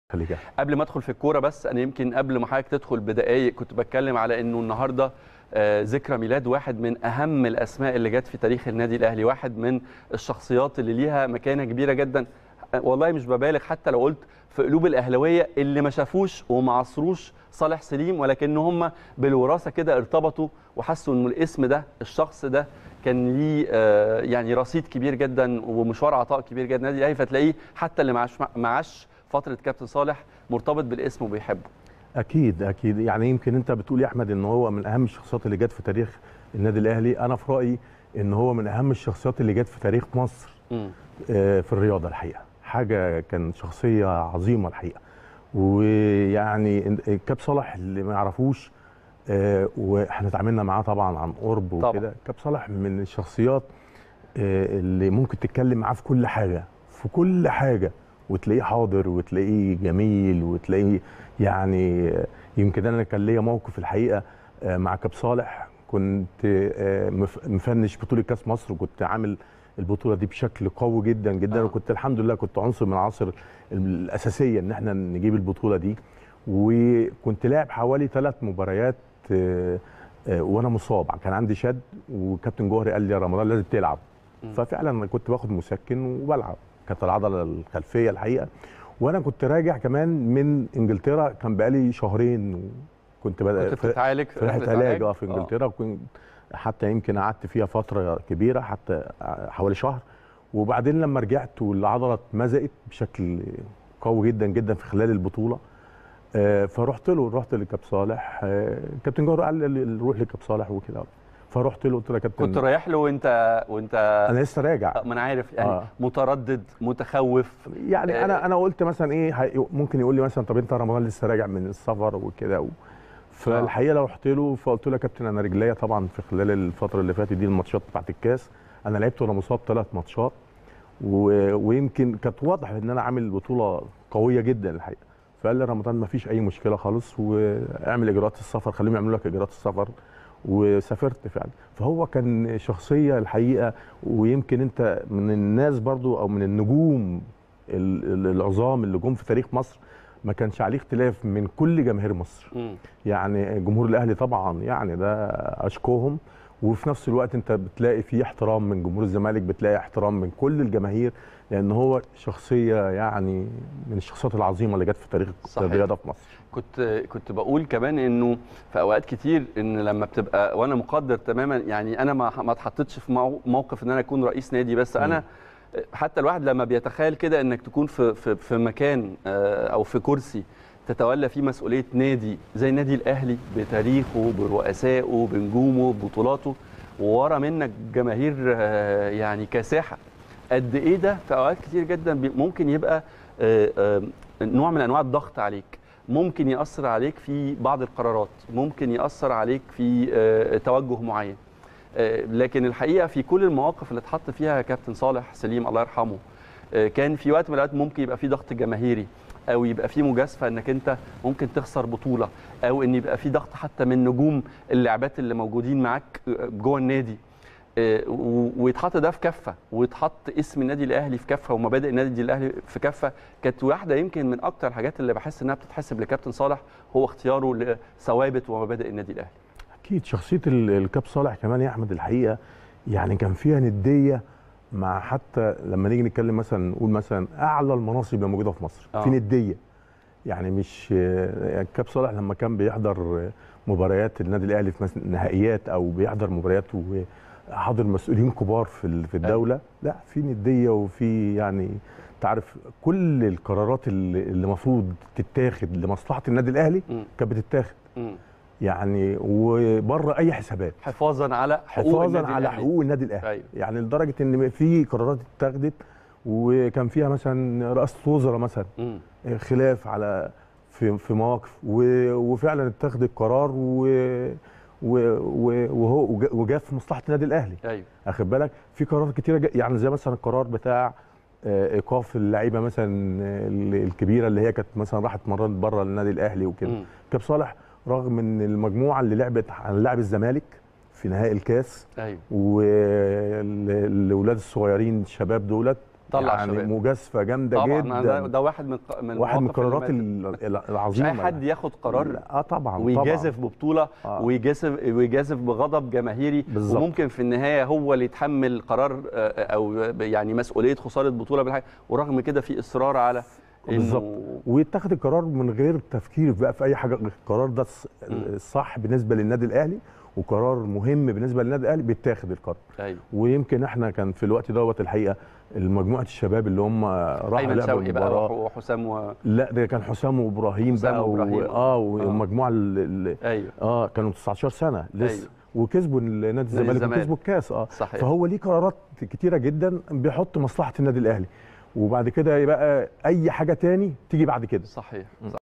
خليك قبل ما ادخل في الكوره بس انا يمكن قبل ما حضرتك تدخل بدقائق كنت بتكلم على انه النهارده آه، ذكرى ميلاد واحد من اهم الاسماء اللي جت في تاريخ النادي الاهلي واحد من الشخصيات اللي ليها مكانه كبيره جدا آه، والله مش ببالغ حتى لو قلت في قلوب الاهلاويه اللي ما شافوش وما عصروش صالح سليم ولكن هم بالوراثه كده ارتبطوا وحسوا انه الاسم ده الشخص ده كان ليه آه، يعني رصيد كبير جدا ومشوار عطاء كبير جدا النادي الاهلي فتلاقيه حتى اللي معاش معاش فتره كابتن صالح مرتبط بالاسم وبيحبه اكيد اكيد يعني يمكن انت بتقول يا احمد ان هو من اهم الشخصيات اللي جت في تاريخ النادي الاهلي انا في رايي ان هو من اهم الشخصيات اللي جت في تاريخ مصر مم. آه، في الرياضه الحقيقه حاجه كان شخصيه عظيمه الحقيقه ويعني كاب صالح اللي ما يعرفوش آه، واحنا اتعاملنا معاه طبعا عن قرب طبعاً. وكده كاب صالح من الشخصيات آه، اللي ممكن تتكلم معاه في كل حاجه في كل حاجه وتلاقيه حاضر وتلاقيه جميل وتلاقيه يعني آه، يمكن انا كان ليا موقف الحقيقه آه، مع كاب صالح كنت آه، مف- مفنش بطوله كاس مصر وكنت عامل البطوله دي بشكل قوي جدا جدا آه. وكنت الحمد لله كنت عنصر من العناصر الاساسيه ان احنا نجيب البطوله دي وكنت لاعب حوالي ثلاث مباريات آه، آه، وانا مصاب كان عندي شد وكابتن جوهري قال لي يا رمضان لازم تلعب مم. ففعلا انا كنت باخد مسكن وبلعب كانت العضله الخلفيه الحقيقه وانا كنت راجع كمان من انجلترا كان بقالي شهرين كنت بدأ كنت بتتعالج في رحله علاج اه في انجلترا كنت حتى يمكن قعدت فيها فتره كبيره حتى حوالي شهر وبعدين لما رجعت والعضله اتمزقت بشكل قوي جدا جدا في خلال البطوله آه، فرحت له رحت لكاب صالح آه، كابتن جوهر قال لي روح لكاب صالح وكده فرحت له قلت له يا كابتن كنت رايح له وانت وانت انا لسه راجع آه، ما انا عارف يعني آه. متردد متخوف يعني انا انا قلت مثلا ايه هي- ممكن يقول لي مثلا طب انت رمضان لسه راجع من السفر وكده و... فالحقيقه لو رحت له فقلت له يا كابتن انا رجليا طبعا في خلال الفتره اللي فاتت دي الماتشات بتاعت الكاس انا لعبت وانا مصاب ثلاث ماتشات و... ويمكن كانت واضح ان انا عامل بطوله قويه جدا الحقيقه فقال لي رمضان ما فيش اي مشكله خالص واعمل اجراءات السفر خليهم يعملوا لك اجراءات السفر وسافرت فعلا فهو كان شخصيه الحقيقه ويمكن انت من الناس برضو او من النجوم ال- ال- العظام اللي جم في تاريخ مصر ما كانش عليه اختلاف من كل جماهير مصر مم. يعني جمهور الاهلي طبعا يعني ده اشكوهم وفي نفس الوقت انت بتلاقي فيه احترام من جمهور الزمالك بتلاقي احترام من كل الجماهير لان هو شخصيه يعني من الشخصيات العظيمه اللي جت في تاريخ صحيح. الرياضه في مصر كنت كنت بقول كمان انه في اوقات كتير ان لما بتبقى وانا مقدر تماما يعني انا ما ما اتحطيتش في مو- موقف ان انا اكون رئيس نادي بس انا حتى الواحد لما بيتخيل كده انك تكون في في في مكان آه، او في كرسي تتولى فيه مسؤوليه نادي زي النادي الاهلي بتاريخه برؤسائه بنجومه ببطولاته وورا منك جماهير آه، يعني كاسحه قد ايه ده في اوقات كتير جدا بي- ممكن يبقى آه، آه، نوع من انواع الضغط عليك ممكن ياثر عليك في بعض القرارات ممكن ياثر عليك في آه، توجه معين آه، لكن الحقيقه في كل المواقف اللي اتحط فيها كابتن صالح سليم الله يرحمه آه، كان في وقت من الاوقات ممكن يبقى في ضغط جماهيري او يبقى في مجازفه انك انت ممكن تخسر بطوله او ان يبقى في ضغط حتى من نجوم اللاعبات اللي موجودين معاك آه، جوه النادي آه، و- ويتحط ده في كفه ويتحط اسم النادي الاهلي في كفه ومبادئ النادي الاهلي في كفه كانت واحده يمكن من اكتر الحاجات اللي بحس انها بتتحسب لكابتن صالح هو اختياره لثوابت ومبادئ النادي الاهلي اكيد شخصيه ال- الكاب صالح كمان يا احمد الحقيقه يعني كان فيها نديه مع حتى لما نيجي نتكلم مثلا نقول مثلا اعلى المناصب اللي موجوده في مصر آه. في نديه يعني مش آه، الكاب صالح لما كان بيحضر آه، مباريات النادي الاهلي في مثلا نهائيات او بيحضر مباريات وحاضر مسؤولين كبار في ال- في الدوله لا في نديه وفي يعني تعرف كل القرارات اللي اللي المفروض تتاخد لمصلحه النادي الاهلي مم. كانت بتتاخد مم. يعني وبره اي حسابات حفاظا على حقوق حفاظا النادي على الأهلي. حقوق النادي الاهلي أيوة. يعني لدرجه ان في قرارات اتخذت وكان فيها مثلا رئاسه وزراء مثلا مم. خلاف على في في مواقف و- وفعلا اتخذ القرار و و- و- وهو وجا- وجاء في مصلحه النادي الاهلي ايوه اخد بالك في قرارات كتيره جا- يعني زي مثلا القرار بتاع آه، ايقاف اللعيبه مثلا آه، الكبيره اللي هي كانت مثلا راحت مرات بره النادي الاهلي وكده مم. كاب صالح رغم ان المجموعه اللي لعبت هنلاعب الزمالك في نهائي الكاس ايوه والاولاد الصغيرين الشباب دولت طلع يعني الشباب. مجازفه جامده طبعا جدا ده, ده واحد من ق- من واحد من المواقف اللي القرارات ماتت. ال- ال- مش العظيمه اي حد ياخد قرار لا، اه طبعا ويجازف ببطوله آه. ويجازف ويجازف بغضب جماهيري بالظبط. وممكن في النهايه هو اللي يتحمل قرار آه، او يعني مسؤوليه خساره بطوله بالحاجه ورغم كده في اصرار على بالظبط انه ويتخذ القرار من غير تفكير بقى في اي حاجه القرار ده الص- الصح بالنسبه للنادي الاهلي وقرار مهم بالنسبه للنادي الاهلي بيتاخد القرار ايوه ويمكن احنا كان في الوقت دوت الحقيقه المجموعه الشباب اللي هم راحوا ايمن لعبوا شوقي بقى المباراه وحسام و... لا ده كان حسام وابراهيم حسام بقى وإبراهيم. و... اه والمجموعه اللي ايوه اه كانوا 19 سنه لسه أيوة. وكسبوا نادي الزمالك الزمالك. وكسبوا الكاس اه صحيح فهو ليه قرارات كتيره جدا بيحط مصلحه النادي الاهلي وبعد كده يبقى اي حاجه تاني تيجي بعد كده صحيح